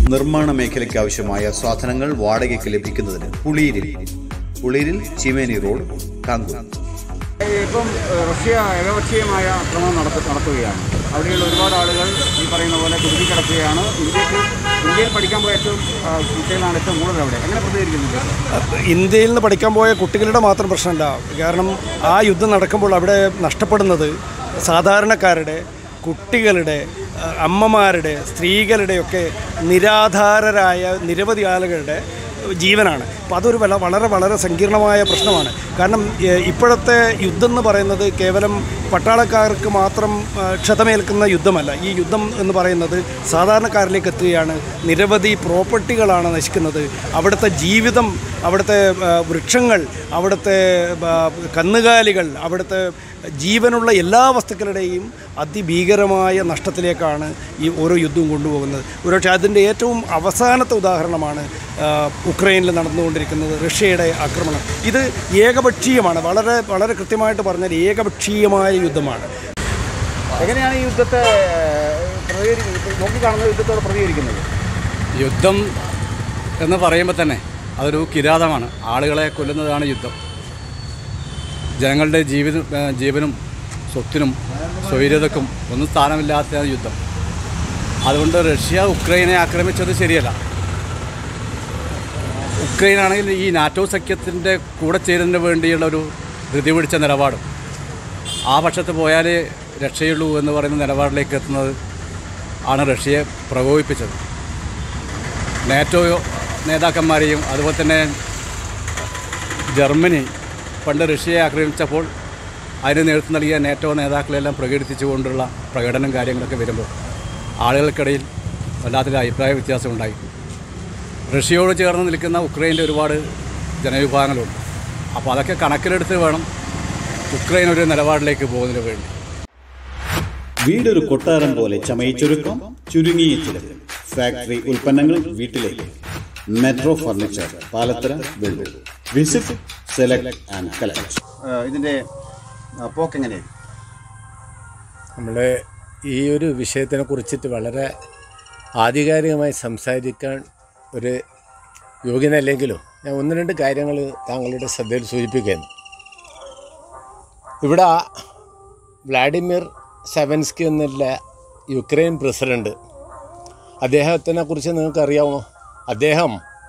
നിർമ്മാണ മേഖലയ്ക്ക് ആവശ്യമായ സാധനങ്ങൾ വാടകയ്ക്ക് ലഭിക്കുന്നതിന് പുളിയിരിൽ പുളിയിരിൽ ചീമേനി റോഡ് കാങ്കൂർ ഇപ്പം ഏഹ്, റഷ്യ ഏകപക്ഷീയമായ ആക്രമണം നടത്ത നടത്തുകയാണ് അവിടെയുള്ള ഒരുപാട് ആളുകൾ ഈ പറയുന്ന പോലെ കുടുങ്ങിക്കിടക്കുകയാണ് ഇന്ത്യക്ക് ഇന്ത്യയിൽ പഠിക്കാൻ പോയ ഏറ്റവും ആ, കുട്ടികളാണ് ഏറ്റവും കൂടുതൽ അവിടെ എങ്ങനെ പ്രതികരിക്കുന്നുണ്ട് ഇന്ത്യയിൽ നിന്ന് പഠിക്കാൻ പോയ കുട്ടികളുടെ മാത്രം പ്രശ്നമല്ല കാരണം ആ യുദ്ധം നടക്കുമ്പോൾ അവിടെ നഷ്ടപ്പെടുന്നത് സാധാരണക്കാരുടെ കുട്ടികളുടെ അഹ് അമ്മമാരുടെ സ്ത്രീകളുടെയൊക്കെ നിരാധാരരായ നിരവധി ആളുകളുടെ ജീവനാണ് അപ്പോൾ അതൊരു വല വളരെ വളരെ സങ്കീർണമായ പ്രശ്നമാണ് കാരണം ഏഹ്, ഇപ്പോഴത്തെ യുദ്ധം എന്ന് പറയുന്നത് കേവലം പട്ടാളക്കാർക്ക് മാത്രം ആ, ക്ഷതമേൽക്കുന്ന യുദ്ധമല്ല ഈ യുദ്ധം എന്ന് പറയുന്നത് സാധാരണക്കാരിലേക്ക് എത്തുകയാണ് നിരവധി പ്രോപ്പർട്ടികളാണ് നശിക്കുന്നത് അവിടുത്തെ ജീവിതം അവിടുത്തെ ആ, വൃക്ഷങ്ങൾ അവിടുത്തെ ആ, കന്നുകാലികൾ അവിടുത്തെ ജീവനുള്ള എല്ലാ വസ്തുക്കളുടെയും അതിഭീകരമായ നഷ്ടത്തിലേക്കാണ് ഈ ഓരോ യുദ്ധവും കൊണ്ടുപോകുന്നത് ഒരുപക്ഷെ അതിൻ്റെ ഏറ്റവും അവസാനത്തെ ഉദാഹരണമാണ് ആ, ഉക്രൈനിൽ നടന്നുകൊണ്ടിരിക്കുന്നത് റഷ്യയുടെ ആക്രമണം ഇത് ഏകപക്ഷീയമാണ് വളരെ വളരെ കൃത്യമായിട്ട് പറഞ്ഞാൽ ഏകപക്ഷീയമായ യുദ്ധമാണ് എങ്ങനെയാണ് ഈ യുദ്ധത്തെ പ്രതികരി നോക്കിക്കാണുന്ന യുദ്ധത്തോട് പ്രതികരിക്കുന്നത് യുദ്ധം എന്ന് പറയുമ്പോൾ തന്നെ അതൊരു കിരാതമാണ് ആളുകളെ കൊല്ലുന്നതാണ് യുദ്ധം ജനങ്ങളുടെ ജീവിത ഏഹ് ജീവനും സ്വത്തിനും സ്വൈര്യതക്കും ഒന്നും സ്ഥാനമില്ലാത്ത യുദ്ധം അതുകൊണ്ട് റഷ്യ ഉക്രൈനെ ആക്രമിച്ചത് ശരിയല്ല ഉക്രൈനാണെങ്കിൽ ഈ നാറ്റോ സഖ്യത്തിൻ്റെ കൂടെ ചേരുന്നതിന് വേണ്ടിയുള്ള ഒരു ധൃതി പിടിച്ച നിലപാടും ആ പക്ഷത്ത് പോയാലേ രക്ഷയുള്ളൂ എന്ന് പറയുന്ന നിലപാടിലേക്ക് എത്തുന്നത് ആണ് റഷ്യയെ പ്രകോപിപ്പിച്ചത് നാറ്റോ നേതാക്കന്മാരെയും അതുപോലെ തന്നെ ജർമ്മനി പണ്ട് റഷ്യയെ ആക്രമിച്ചപ്പോൾ അതിന് നേതൃത്വം നൽകിയ നാറ്റോ നേതാക്കളെല്ലാം പ്രകടിപ്പിച്ചുകൊണ്ടുള്ള പ്രകടനം കാര്യങ്ങളൊക്കെ വരുമ്പോൾ ആളുകൾക്കിടയിൽ വല്ലാത്തൊരു അഭിപ്രായ വ്യത്യാസം ഉണ്ടായി റഷ്യയോട് ചേർന്ന് നിൽക്കുന്ന ഉക്രൈൻ്റെ ഒരുപാട് ജനവിഭാഗങ്ങളുണ്ട് അപ്പോൾ അതൊക്കെ കണക്കിലെടുത്ത് വേണം ഉക്രൈൻ ഒരു നിലപാടിലേക്ക് പോകുന്നതിന് വേണ്ടി വീടൊരു കൊട്ടാരം പോലെ ചമയിച്ചൊരുക്കം ചുരുങ്ങിയ ചിലവ് ഫാക്ടറി ഉൽപ്പന്നങ്ങൾ വീട്ടിലേക്ക് metro furniture Palathara Vellur visit select and collect ഇതിന്റെ പോക്ക് എങ്ങനെയാണ് നമ്മൾ ഈ ഒരു വിഷയത്തിനെ കുറിച്ചിട്ട് വളരെ ആധികാരികമായി സംസാരിക്കാൻ ഒരു യോഗ്യനല്ലെങ്കിലും ഞാൻ ഒന്ന് രണ്ട് കാര്യങ്ങൾ താങ്കളുടെ ശ്രദ്ധയിൽ സൂചിപ്പിക്കുന്നു ഇവിടെ വ്ളാഡിമിർ സെവൻസ്കി എന്നുള്ള യുക്രൈൻ പ്രസിഡന്റ് അദ്ദേഹത്തിനെ കുറിച്ച് നിങ്ങൾക്കറിയാമോ അദ്ദേഹം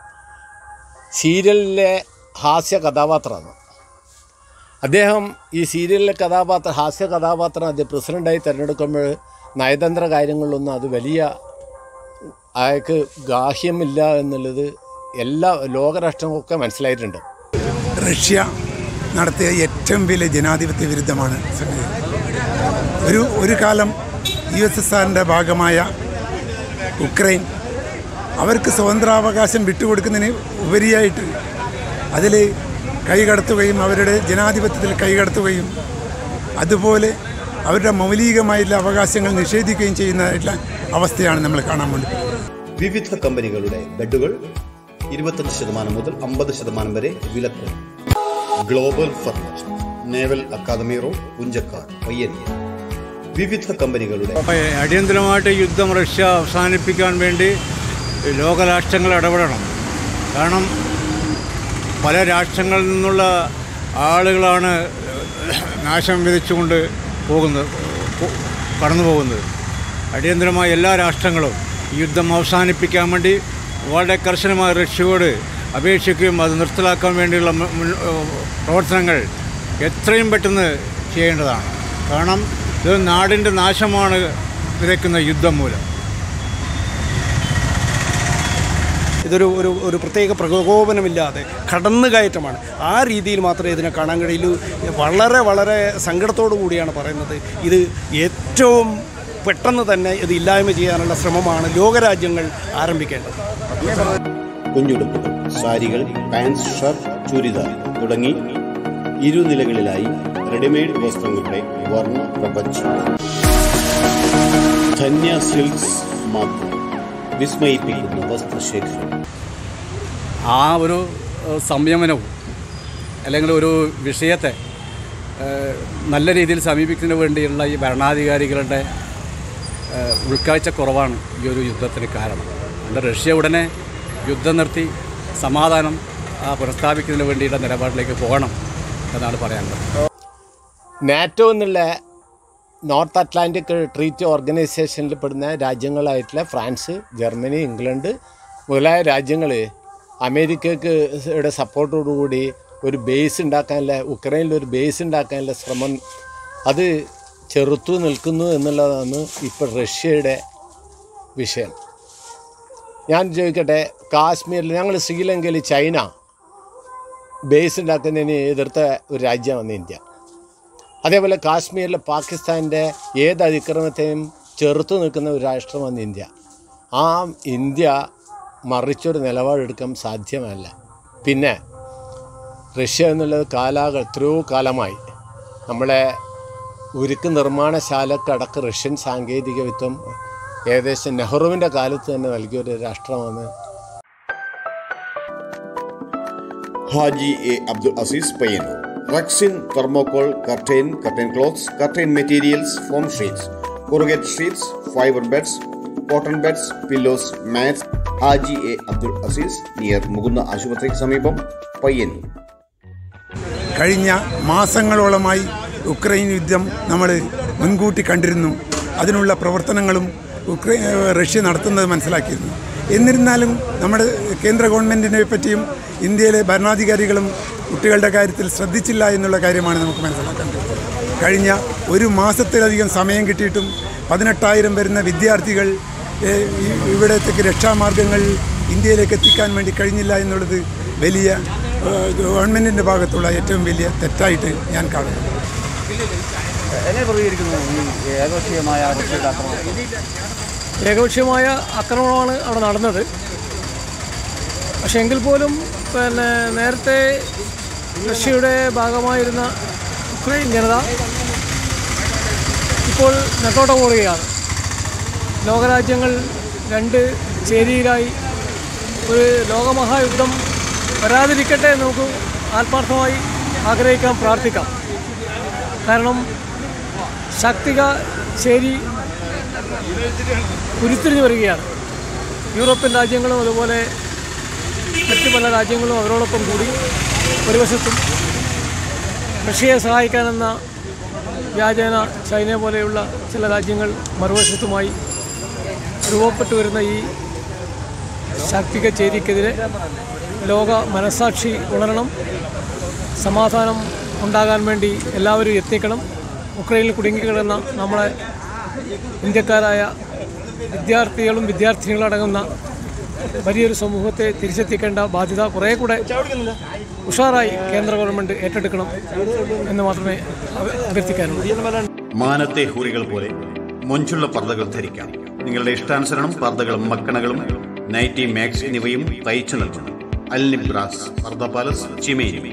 സീരിയലിലെ ഹാസ്യ കഥാപാത്രമാണ് അദ്ദേഹം ഈ സീരിയലിലെ കഥാപാത്ര ഹാസ്യ കഥാപാത്രം അത് പ്രസിഡൻ്റായി തിരഞ്ഞെടുക്കുമ്പോൾ നയതന്ത്ര കാര്യങ്ങളിലൊന്നും അത് വലിയ അയാൾക്ക് ഗാഹ്യമില്ല എന്നുള്ളത് എല്ലാ ലോകരാഷ്ട്രങ്ങൾക്കൊക്കെ മനസ്സിലായിട്ടുണ്ട് റഷ്യ നടത്തിയ ഏറ്റവും വലിയ ജനാധിപത്യ വിരുദ്ധമാണ് സംഗതി. ഒരു ഒരു കാലം യു എസ് എസ് ആറിൻ്റെ ഭാഗമായ ഉക്രൈൻ അവർക്ക് സ്വതന്ത്രാവകാശം വിട്ടുകൊടുക്കുന്നതിന് ഉപരിയായിട്ട് അതിൽ കൈകടത്തുകയും അവരുടെ ജനാധിപത്യത്തിൽ കൈകടത്തുകയും അതുപോലെ അവരുടെ മൗലികമായിട്ടുള്ള അവകാശങ്ങൾ നിഷേധിക്കുകയും ചെയ്യുന്നതായിട്ടുള്ള അവസ്ഥയാണ് നമ്മൾ കാണാൻ വേണ്ടി വിവിധ കമ്പനികളുടെ ബെഡുകൾ ഇരുപത്തഞ്ച് ശതമാനം മുതൽ അമ്പത് ശതമാനം വരെ വിലക്കുറവ് global furniture naval academy road Punchakkad Payyanur വിവിധ കമ്പനികളുടെ അടിയന്തരമായിട്ട് യുദ്ധം റഷ്യ അവസാനിപ്പിക്കാൻ വേണ്ടി ലോകരാഷ്ട്രങ്ങൾ ഇടപെടണം കാരണം പല രാഷ്ട്രങ്ങളിൽ നിന്നുള്ള ആളുകളാണ് നാശം വിതച്ചുകൊണ്ട് പോകുന്നത് പോ- കടന്നു പോകുന്നത് അടിയന്തരമായി എല്ലാ രാഷ്ട്രങ്ങളും ഈ യുദ്ധം അവസാനിപ്പിക്കാൻ വേണ്ടി വളരെ കർശനമായ റഷ്യയോട് അപേക്ഷിക്കുകയും അത് നിർത്തലാക്കാൻ വേണ്ടിയുള്ള മു- മുൻ- പ്രവർത്തനങ്ങൾ എത്രയും പെട്ടെന്ന് ചെയ്യേണ്ടതാണ് കാരണം ഇത് നാടിൻ്റെ നാശമാണ് വിതയ്ക്കുന്ന യുദ്ധം മൂലം ഇതൊരു ഒരു ഒരു പ്രത്യേക പ്രകോപനമില്ലാതെ കടന്നുകയറ്റമാണ് ആ രീതിയിൽ മാത്രമേ ഇതിനെ കാണാൻ കഴിയുള്ളൂ വളരെ വളരെ സങ്കടത്തോടു കൂടിയാണ് പറയുന്നത് ഇത് ഏറ്റവും പെട്ടെന്ന് തന്നെ ഇത് ഇല്ലായ്മ ചെയ്യാനുള്ള ശ്രമമാണ് ലോകരാജ്യങ്ങൾ ആരംഭിക്കേണ്ടത് കുഞ്ഞുടുപ്പുകൾ സാരികൾ പാൻസ് ഷർട്ട് ചുരിദാർ തുടങ്ങി ഇരുനിലകളിലായി റെഡിമെയ്ഡ് വസ്ത്രങ്ങളുടെ വർണ്ണ പ്രപഞ്ചം ധന്യ സിൽക്സ് മാത്രം വിസ്മയിപ്പിക്കുന്ന വസ്ത്രശേഖരം ആ ഒരു ഏഹ്, സംയമനവും അല്ലെങ്കിൽ ഒരു വിഷയത്തെ ഏഹ്, നല്ല രീതിയിൽ സമീപിക്കുന്നതിന് വേണ്ടിയുള്ള ഈ ഭരണാധികാരികളുടെ ഏഹ്, ഉൾക്കാഴ്ചക്കുറവാണ് ഈ ഒരു യുദ്ധത്തിന് കാരണം അതുകൊണ്ട് റഷ്യ ഉടനെ യുദ്ധം നിർത്തി സമാധാനം ആ, പുനഃസ്ഥാപിക്കുന്നതിന് വേണ്ടിയുള്ള നിലപാടിലേക്ക് പോകണം എന്നാണ് പറയാനുള്ളത് നാറ്റോ എന്നുള്ള നോർത്ത് അറ്റ്ലാന്റിക് ട്രീറ്റ് ഓർഗനൈസേഷനിൽ പെടുന്ന രാജ്യങ്ങളായിട്ടുള്ള ഫ്രാൻസ് ജർമ്മനി ഇംഗ്ലണ്ട് മുതലായ രാജ്യങ്ങൾ അമേരിക്കക്ക് യുടെ സപ്പോർട്ടോടുകൂടി ഒരു ബേസ് ഉണ്ടാക്കാനുള്ള ഉക്രൈനിൽ ഒരു ബേസ് ഉണ്ടാക്കാനുള്ള ശ്രമം അത് ചെറുത്തു നിൽക്കുന്നു എന്നുള്ളതാണ് ഇപ്പോൾ റഷ്യയുടെ വിഷയം ഞാൻ ചോദിക്കട്ടെ കാശ്മീരിൽ ഞങ്ങൾ ശ്രീലങ്കയിൽ ചൈന ബേസ് ഉണ്ടാക്കുന്നതിന് എതിർത്ത ഒരു രാജ്യമാണ് ഇന്ത്യ അതേപോലെ കാശ്മീരിലെ പാകിസ്ഥാൻ്റെ ഏത് അതിക്രമത്തെയും ചെറുത്തു നിൽക്കുന്ന ഒരു രാഷ്ട്രമാണ് ഇന്ത്യ ആ ഇന്ത്യ മറിച്ചൊരു നിലപാടെടുക്കാൻ സാധ്യമല്ല പിന്നെ റഷ്യ എന്നുള്ളത് കാലാകൾ എത്രയോ കാലമായി നമ്മളെ ഉരുക്ക് നിർമ്മാണശാലക്കടക്ക് റഷ്യൻ സാങ്കേതിക വിദ്യം ഏകദേശം നെഹ്റുവിൻ്റെ കാലത്ത് തന്നെ നൽകിയൊരു രാഷ്ട്രമാണ് Haji A Abdul Aziz Payyanur rexine thermocol curtain curtain clothes curtain materials foam sheets corrugate sheets fibre beds cotton beds pillows mats Haji A Abdul Aziz near Mukunda ആശുപത്രിക്ക് സമീപം പയ്യന്നൂർ കഴിഞ്ഞ മാസങ്ങളോളമായി ഉക്രൈൻ യുദ്ധം നമ്മൾ മുൻകൂട്ടി കണ്ടിരുന്നു അതിനുള്ള പ്രവർത്തനങ്ങളും ഉക്രൈൻ റഷ്യ നടത്തുന്നത് മനസ്സിലാക്കിയിരുന്നു എന്നിരുന്നാലും നമ്മുടെ കേന്ദ്ര ഗവൺമെൻറ്റിനെ പറ്റിയും ഇന്ത്യയിലെ ഭരണാധികാരികളും കുട്ടികളുടെ കാര്യത്തിൽ ശ്രദ്ധിച്ചില്ല എന്നുള്ള കാര്യമാണ് നമുക്ക് മനസ്സിലാക്കേണ്ടത് കഴിഞ്ഞ ഒരു മാസത്തിലധികം സമയം കിട്ടിയിട്ടും പതിനെട്ടായിരം വരുന്ന വിദ്യാർത്ഥികൾ ഏഹ്, ഈ- ഇവിടത്തേക്ക് രക്ഷാമാർഗങ്ങൾ ഇന്ത്യയിലേക്ക് എത്തിക്കാൻ വേണ്ടി കഴിഞ്ഞില്ല എന്നുള്ളത് വലിയ ഏഹ്, ഗവൺമെൻറ്റിൻ്റെ ഭാഗത്തുള്ള ഏറ്റവും വലിയ തെറ്റായിട്ട് ഞാൻ കാണുന്നു എങ്ങനെ പ്രതികരിക്കുന്നു ഈ ഏകപക്ഷീയമായ റഷ്യയുടെ ആക്രമണം ഏകപക്ഷീയമായ ആക്രമണമാണ് അവിടെ നടന്നത് പക്ഷേ എങ്കിൽ പോലും പിന്നെ നേരത്തെ റഷ്യയുടെ ഭാഗമായിരുന്ന ഉക്രൈൻ ജനത ഇപ്പോൾ നെട്ടോട്ടം ഓടുകയാണ് ലോകരാജ്യങ്ങൾ രണ്ട് ചേരിയിലായി ഒരു ലോകമഹായുദ്ധം വരാതിരിക്കട്ടെ എന്ന് നമുക്ക് ആത്മാർത്ഥമായി ആഗ്രഹിക്കാം പ്രാർത്ഥിക്കാം കാരണം ശാക്തിക ചേരി ഉരുത്തിരിഞ്ഞു വരികയാണ് യൂറോപ്യൻ രാജ്യങ്ങളും അതുപോലെ മറ്റ് പല രാജ്യങ്ങളും അവരോടൊപ്പം കൂടി ഒരു വശത്തും റഷ്യയെ സഹായിക്കാനെന്ന വ്യാജേന ചൈന പോലെയുള്ള ചില രാജ്യങ്ങൾ മറുവശത്തുമായി രൂപപ്പെട്ടു വരുന്ന ഈ ശാക്തിക ചേരിക്കെതിരെ ലോക മനസാക്ഷി ഉണരണം സമാധാനം ഉണ്ടാകാൻ വേണ്ടി എല്ലാവരും യത്നിക്കണം ഉക്രൈനിൽ കുടുങ്ങിക്കിടന്ന നമ്മളെ ഇന്ത്യക്കാരായ വിദ്യാർത്ഥികളും വിദ്യാർത്ഥിനികളും അടങ്ങുന്ന വലിയൊരു സമൂഹത്തെ തിരിച്ചെത്തിക്കേണ്ട ബാധ്യത കുറേ കൂടെ ഉഷാറായി കേന്ദ്ര ഗവൺമെൻറ് ഏറ്റെടുക്കണം എന്ന് മാത്രമേ അഭ- അഭ്യർത്ഥിക്കാനുള്ളൂ മാനത്തെ ഹൂറികൾ പോലെ മൊഞ്ചുള്ള പർദ്ദകൾ ധരിക്കാം നിങ്ങളുടെ ഇഷ്ടാനുസരണം പർദ്ദകളും മക്കണകളും നൈറ്റി മാക്സ് എന്നിവയും തയ്ച്ചു നൽകുന്നു അൽനിബ്രാസ് പർദ്ദ പാലസ് ചിമേനി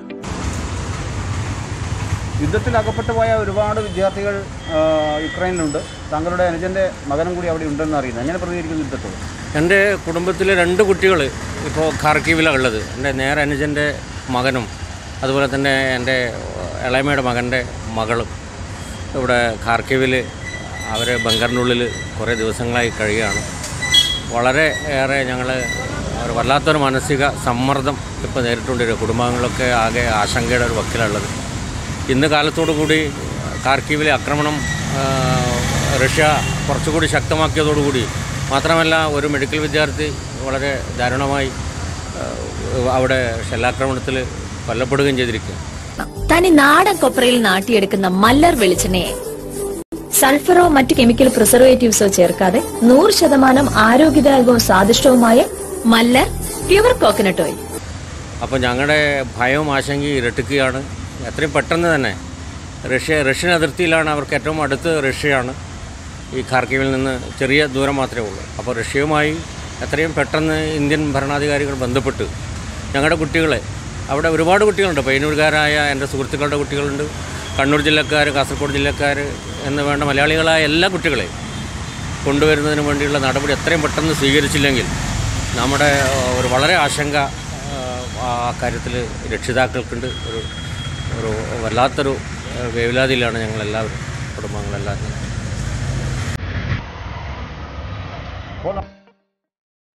യുദ്ധത്തിൽ അകപ്പെട്ടു പോയ ഒരുപാട് വിദ്യാർത്ഥികൾ ആ, യുക്രൈനിലുണ്ട് താങ്കളുടെ അനുജൻ്റെ മകനും കൂടി അവിടെ ഉണ്ടെന്ന് അറിയുന്നു എങ്ങനെ പ്രതികരിക്കുന്നു യുദ്ധത്തോട് എൻ്റെ കുടുംബത്തിലെ രണ്ട് കുട്ടികൾ ഇപ്പോൾ ഖാർക്കീവിലാണ് ഉള്ളത് എൻ്റെ നേരെ അനുജൻ്റെ മകനും അതുപോലെ തന്നെ എൻ്റെ ഇളയമയുടെ മകൻ്റെ മകളും ഇവിടെ ഖാർക്കീവിൽ അവർ ബങ്കറിനുള്ളിൽ കുറേ ദിവസങ്ങളായി കഴിയുകയാണ് വളരെ ഏറെ ഞങ്ങൾ ഒരു വല്ലാത്തൊരു മാനസിക സമ്മർദ്ദം ഇപ്പോൾ നേരിട്ടുകൊണ്ടിരിക്കുക കുടുംബാംഗങ്ങളൊക്കെ ആകെ ആശങ്കയുടെ ഒരു വക്കിലുള്ളത് ഇന്ന് കാലത്തോടു കൂടി ഖാർക്കീവിലെ ആക്രമണം ആ, റഷ്യ കുറച്ചുകൂടി ശക്തമാക്കിയതോടുകൂടി മാത്രമല്ല ഒരു മെഡിക്കൽ വിദ്യാർത്ഥി വളരെ ദാരുണമായി ആ, അവിടെ ഷെല്ലാക്രമണത്തിൽ കൊല്ലപ്പെടുകയും ചെയ്തിരിക്കുക തനി നാടൻ കൊപ്രയിൽ നാട്ടിയെടുക്കുന്ന മല്ലർ വെളിച്ചെണ്ണയെ സൾഫറോ മറ്റു കെമിക്കൽ പ്രിസർവേറ്റീവ്സോ ചേർക്കാതെ നൂറ് ശതമാനം ആരോഗ്യദായകവും സ്വാദിഷ്ടവുമായ മല്ലർ പ്യുവർ കോക്കനട്ട് ഓയിൽ അപ്പോൾ ഞങ്ങളുടെ ഭയവും ആശങ്കയും ഇരട്ടിക്കുകയാണ് എത്രയും പെട്ടെന്ന് തന്നെ റഷ്യ റഷ്യൻ അതിർത്തിയിലാണ് അവർക്ക് ഏറ്റവും അടുത്ത് റഷ്യയാണ് ഈ ഖാർക്കീവിൽ നിന്ന് ചെറിയ ദൂരം മാത്രമേ ഉള്ളൂ അപ്പോൾ റഷ്യയുമായി എത്രയും പെട്ടെന്ന് ഇന്ത്യൻ ഭരണാധികാരികൾ ബന്ധപ്പെട്ട് ഞങ്ങളുടെ കുട്ടികളെ അവിടെ ഒരുപാട് കുട്ടികളുണ്ട് പയ്യന്നൂർക്കാരായ എൻ്റെ സുഹൃത്തുക്കളുടെ കുട്ടികളുണ്ട് കണ്ണൂർ ജില്ലക്കാർ കാസർഗോഡ് ജില്ലക്കാർ എന്ന് വേണ്ട മലയാളികളായ എല്ലാ കുട്ടികളെയും കൊണ്ടുവരുന്നതിന് വേണ്ടിയുള്ള നടപടി എത്രയും പെട്ടെന്ന് സ്വീകരിച്ചില്ലെങ്കിൽ നമ്മുടെ ആ, ഒരു വളരെ ആശങ്ക ആ, ആ കാര്യത്തിൽ രക്ഷിതാക്കൾക്കുണ്ട് ഒരു ഒരു വല്ലാത്തൊരു ആ, വേവലാതിയിലാണ് ഞങ്ങളെല്ലാവരും കുടുംബങ്ങളെല്ലാവരും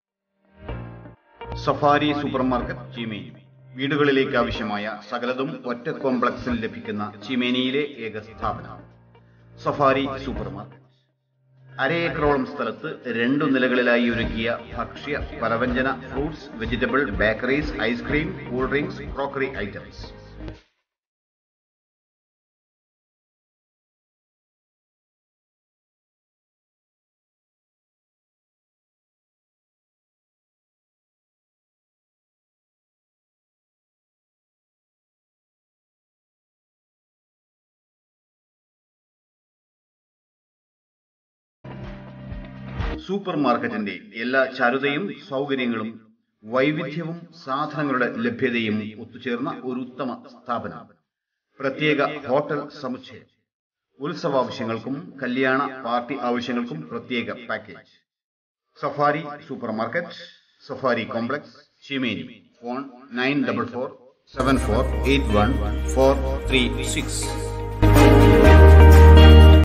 സഫാരി സൂപ്പർ മാർക്കറ്റ് ചീമേനി വീടുകളിലേക്ക് ആവശ്യമായ സകലതും ഒറ്റ കോംപ്ലക്സിൽ ലഭിക്കുന്ന ചീമേനിയിലെ ഏക സ്ഥാപനം സഫാരി സൂപ്പർ മാർക്കറ്റ് അരയേക്കറോളം സ്ഥലത്ത് രണ്ടു നിലകളിലായി ഒരുക്കിയ ഭക്ഷ്യ പലവ്യഞ്ജന fruits vegetable bakeries ice cream cool drinks crockery items super മാർക്കറ്റിന്റെ എല്ലാ ചാരുതയും സൗകര്യങ്ങളും വൈവിധ്യവും സാധനങ്ങളുടെ ലഭ്യതയും ഒത്തുചേർന്ന ഒരു ഉത്തമ സ്ഥാപനം പ്രത്യേക ഹോട്ടൽ സമുച്ചയം ഉത്സവാവശ്യങ്ങൾക്കും കല്യാണ പാർട്ടി ആവശ്യങ്ങൾക്കും പ്രത്യേക package Safari super market Safari complex Chimeni phone nine double four seven four eight one four three six